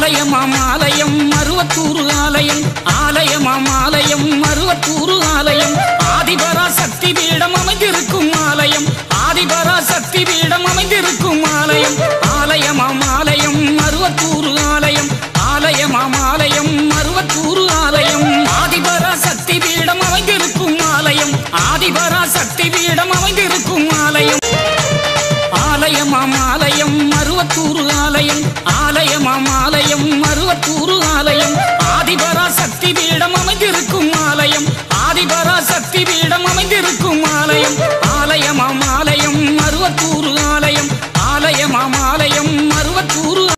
ஆலயமாம் ஆலயம் மருவத்தூர் ஆலயம் ஆலயமாம் ஆலயம் மருவத்தூர் ஆலயம் ஆதிபரா சக்தி பீடம் அமைந்திருக்கும் ஆலயம் ஆதிபரா சக்தி பீடம் அமைந்திருக்கும் ஆலயம் ஆலயமாம் ஆலயம் மருவத்தூர் ஆலயம் ஆலயமாம் ஆலயம் மருவத்தூர் ஆலயம் ஆதிபரா சக்தி பீடம் அமைந்திருக்கும் ஆலயம் ஆதிபரா சக்தி பீடம்